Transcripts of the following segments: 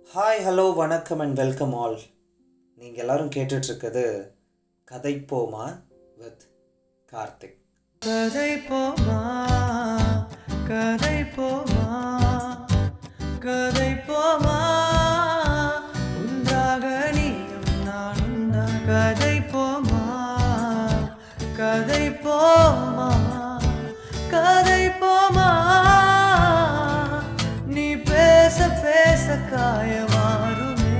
hi hello வணக்கம் and welcome all நீங்கள் எல்லாரும் கேட்டுட்ருக்கிறது கதைப்போமா வித் கார்த்திக் கதை போமா கதை போமா கதை போமா உண்டாக நீயும் நானும் தான் கதை போமா கதை போமா கதை போமா நீ பேச பேச காயமாறுமே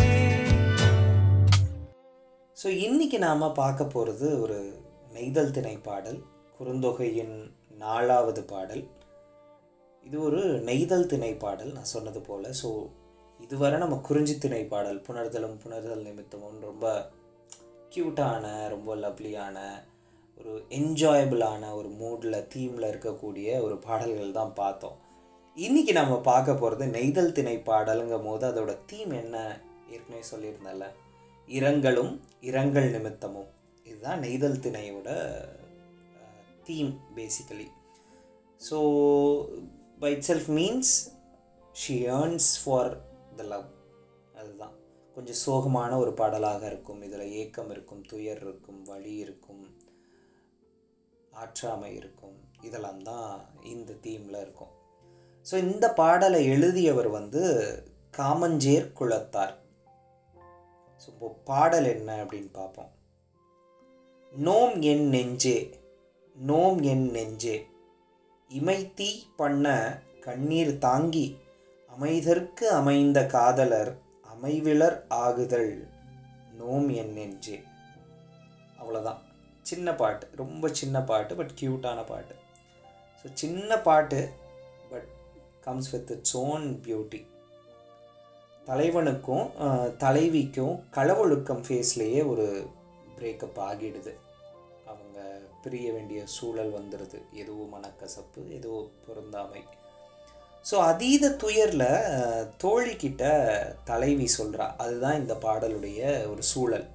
ஸோ இன்றைக்கி நாம் பார்க்க போகிறது ஒரு நெய்தல் திணை பாடல் குறுந்தொகையின் நாலாவது பாடல் இது ஒரு நெய்தல் திணை பாடல் நான் சொன்னது போல் ஸோ இதுவரை நம்ம குறிஞ்சி திணை பாடல் புணர்தலும் புணர்தல் நிமித்தமும் ரொம்ப க்யூட்டான ரொம்ப லவ்லியான ஒரு என்ஜாயபிளான ஒரு மூடில் தீமில் இருக்கக்கூடிய ஒரு பாடல்கள் தான் பார்த்தோம் இன்றைக்கி நம்ம பார்க்க போகிறது நெய்தல் திணை பாடலுங்கும் போது அதோட தீம் என்ன ஏற்கனவே சொல்லியிருந்தேன்ல இரங்கலும் இரங்கல் நிமித்தமும் இதுதான் நெய்தல் திணையோட theme basically so by itself means she yearns for the love அதுதான் கொஞ்சம் சோகமான ஒரு பாடலாக இருக்கும் இதில் ஏக்கம் இருக்கும் துயர் இருக்கும் வலி இருக்கும் ஆற்றாமை இருக்கும் இதெல்லாம் தான் இந்த தீமில் இருக்கும் ஸோ இந்த பாடலை எழுதியவர் வந்து காமஞ்சேர் குளத்தார் ஸோ இப்போ பாடல் என்ன அப்படின்னு பார்ப்போம் நோம் என் நெஞ்சே நோம் என் நெஞ்சே இமைத்தீ பண்ண கண்ணீர் தாங்கி அமைதற்கு அமைந்த காதலர் அமைவிலர் ஆகுதல் நோம் என் நெஞ்சே அவ்வளோதான் சின்ன பாட்டு ரொம்ப சின்ன பாட்டு பட் க்யூட்டான பாட்டு ஸோ சின்ன பாட்டு but comes with its own beauty தலைவனுக்கும் அஹ், தலைவிக்கும் களவொழுக்கம் ஃபேஸ்லேயே ஒரு பிரேக்கப் ஆகிடுது அவங்க பிரிய வேண்டிய சூழல் வந்துடுது ஏதோ மனக்கசப்பு ஏதோ பொருந்தாமை ஸோ அதீத துயரில் தோழிக்கிட்ட தலைவி சொல்கிறா அதுதான் இந்த பாடலுடைய ஒரு சூழல்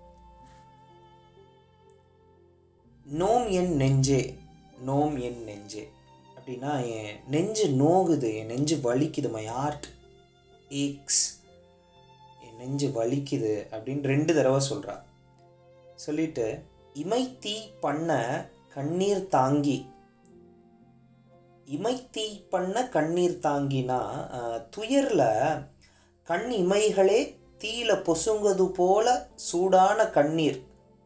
நோம் என் நெஞ்சே நோம் என் நெஞ்சே அப்படின்னா என் நெஞ்சு நோகுது என் நெஞ்சு வலிக்குது மை ஹார்ட் ஏக்ஸ் என் நெஞ்சு வலிக்குது அப்படின்னு ரெண்டு தடவை சொல்கிறா சொல்லிட்டு இமைத்தீ பண்ண கண்ணீர் தாங்கி இமைத்தீ பண்ண கண்ணீர் தாங்கினா அஹ், துயர்ல கண் இமைகளே தீயில பொசுங்குவது போல சூடான கண்ணீர்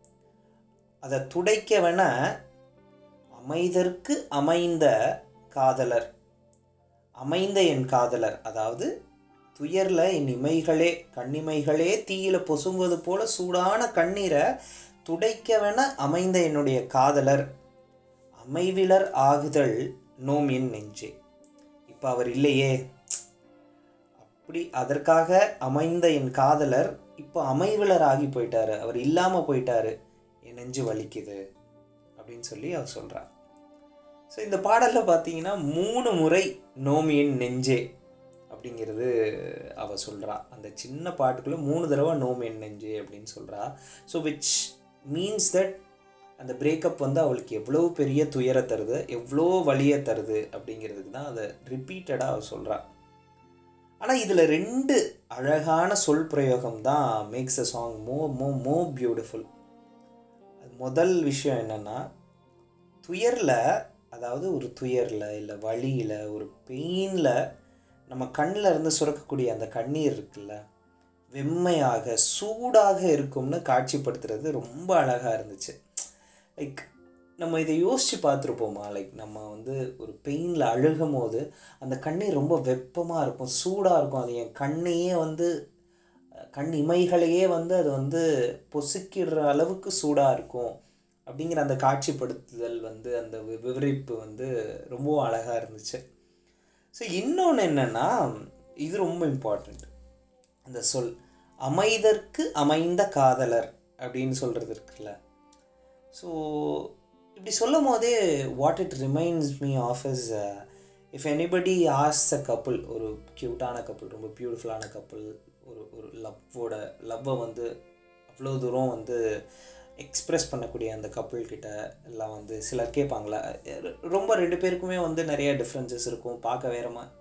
அதை துடைக்கவென அமைதற்கு அமைந்த காதலர் அமைந்த என் காதலர் அதாவது துயரில் என் இமைகளே கண்ணிமைகளே தீயில பொசுங்குவது போல சூடான கண்ணீரை துடைக்கவென அமைந்த என்னுடைய காதலர் அமைவிலர் ஆகுதல் நோம் என் நெஞ்சே இப்போ அவர் இல்லையே அப்படி அதற்காக அமைந்த என் காதலர் இப்போ அமைவிலர் ஆகி போயிட்டாரு அவர் இல்லாமல் போயிட்டாரு என் நெஞ்சு வலிக்குது அப்படின்னு சொல்லி அவர் சொல்கிறார் ஸோ இந்த பாடலில் பார்த்தீங்கன்னா மூணு முறை நோமியின் நெஞ்சே அப்படிங்கிறது அவ சொல்கிறா அந்த சின்ன பாட்டுக்குள்ளே மூணு தடவை நோமியின் நெஞ்சே அப்படின்னு சொல்கிறா ஸோ விச் மீன்ஸ் தட் அந்த பிரேக்கப் வந்து அவளுக்கு எவ்வளோ பெரிய துயரை தருது எவ்வளோ வலியை தருது அப்படிங்கிறதுக்கு தான் அதை ரிப்பீட்டடாக அவள் சொல்கிறா ஆனால் இதில் ரெண்டு அழகான சொல் பிரயோகம் தான் மேக்ஸ் அ சாங் மோ மோ மோ பியூட்டிஃபுல் அது முதல் விஷயம் என்னென்னா துயரில் அதாவது ஒரு துயரில் இல்லை வலியில் ஒரு பெயினில் நம்ம கண்ணில் இருந்து சுரக்கக்கூடிய அந்த கண்ணீர் இருக்குல்ல வெம்மையாக சூடாக இருக்கும்னு காட்சிப்படுத்துறது ரொம்ப அழகாக இருந்துச்சு லைக் நம்ம இதை யோசித்து பார்த்துருப்போமா லைக் நம்ம வந்து ஒரு பெயினில் அழுகும் போது அந்த கண்ணீர் ரொம்ப வெப்பமாக இருக்கும் சூடாக இருக்கும் அது என் கண்ணையே வந்து அஹ், கண் இமைகளையே வந்து அது வந்து பொசுக்கிடுற அளவுக்கு சூடாக இருக்கும் அப்படிங்கிற அந்த காட்சிப்படுத்துதல் வந்து அந்த வி- விவரிப்பு வந்து ரொம்ப அழகாக இருந்துச்சு ஸோ இன்னொன்று என்னென்னா இது ரொம்ப இம்பார்ட்டண்ட் அந்த சொல் அமைதற்கு அமைந்த காதலர் அப்படின்னு சொல்கிறது இருக்குல்ல ஸோ இப்படி சொல்லும் போதே what it reminds me of is if anybody as a couple ஒரு க்யூட்டான கப்புள் ரொம்ப பியூட்டிஃபுல்லான கப்புள் ஒரு ஒரு லவ்வோட லவ்வை வந்து அவ்வளோ தூரம் வந்து எக்ஸ்ப்ரெஸ் பண்ணக்கூடிய அந்த couple கிட்ட எல்லாம் வந்து சிலர் கேட்பாங்களா ரொம்ப ரெண்டு பேருக்குமே வந்து நிறைய டிஃப்ரென்சஸ் இருக்கும் பார்க்க வேறமா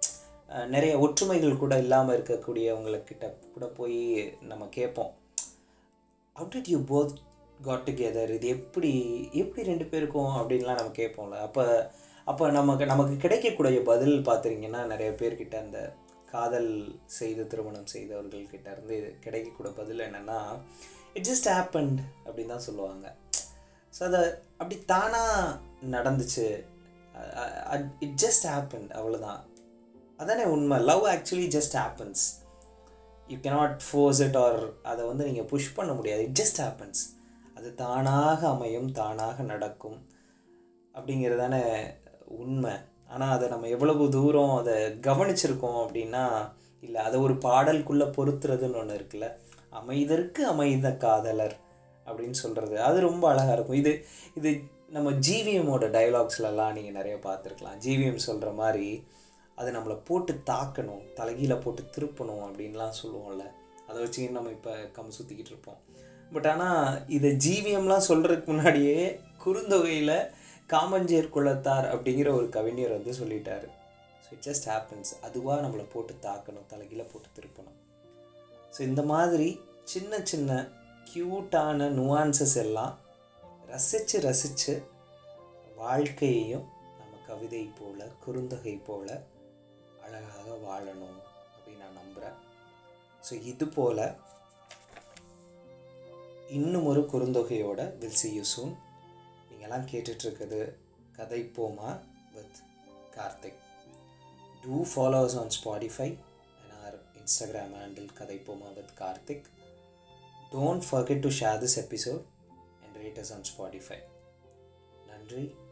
அஹ், நிறைய ஒற்றுமைகள் கூட இல்லாமல் இருக்கக்கூடியவங்கக்கிட்ட கூட போய் நம்ம கேட்போம் how did you both got together இது எப்படி எப்படி ரெண்டு பேருக்கும் அப்படின்லாம் நம்ம கேட்போம்ல அப்போ அப்போ நமக்கு நமக்கு கிடைக்கக்கூடிய பதில் பார்த்துட்டிங்கன்னா நிறைய பேர்கிட்ட அந்த காதல் செய்து திருமணம் செய்தவர்கள்கிட்ட இருந்து கிடைக்கக்கூடிய பதில் என்னென்னா இட் ஜஸ்ட் ஹேப்பண்ட் அப்படின்னு தான் சொல்லுவாங்க ஸோ அதை அப்படி தானாக நடந்துச்சு இட் ஜஸ்ட் ஹேப்பண்ட் அவ்வளோதான் அதானே உண்மை love actually just happens you cannot force it or அதை வந்து நீங்கள் புஷ் பண்ண முடியாது இட் ஜஸ்ட் ஹேப்பன்ஸ் அது தானாக அமையும் தானாக நடக்கும் அப்படிங்கிறதானே உண்மை ஆனால் அதை நம்ம எவ்வளவு தூரம் அதை கவனிச்சிருக்கோம் அப்படின்னா இல்லை அதை ஒரு பாடலுக்குள்ளே பொருத்துறதுன்னு ஒன்று இருக்குல்ல அமைதற்கு அமைந்த காதலர் அப்படின்னு சொல்கிறது அது ரொம்ப அழகாக இருக்கும் இது இது நம்ம ஜிவிஎம்மோட டைலாக்ஸ்லலாம் நீங்கள் நிறைய பார்த்துருக்கலாம் ஜிவிஎம் சொல்கிற மாதிரி அது நம்மளை போட்டு தாக்கணும் தலைகீழ போட்டு திருப்பணும் அப்படின்லாம் சொல்லுவோம்ல அதை வச்சு நம்ம இப்போ கம் சுற்றிக்கிட்டு இருப்போம் பட் ஆனால் இதை ஜிவிஎம்லாம் சொல்கிறதுக்கு முன்னாடியே குறுந்தொகையில் காமஞ்சேர் குலத்தார் அப்படிங்கிற ஒரு கவிஞர் வந்து சொல்லிட்டாரு ஸோ இட் ஜஸ்ட் ஹேப்பன்ஸ் அதுவாக நம்மளை போட்டு தாக்கணும் தலைகீழ போட்டு திருப்பணும் ஸோ இந்த மாதிரி சின்ன சின்ன க்யூட்டான நுவான்சஸ் எல்லாம் ரசித்து ரசித்து வாழ்க்கையையும் நம்ம கவிதை போல குறுந்தொகை போல அழகாக வாழணும் அப்படின்னு நான் நம்புகிறேன் ஸோ இது போல் இன்னும் ஒரு குறுந்தொகையோட வில் சி யூ சூன் நீங்கள்லாம் கேட்டுட்ருக்குது Kathai Poma with Karthik do follow us on Spotify and our Instagram handle Kathai Poma with Karthik don't forget to share this episode and rate us on Spotify நன்றி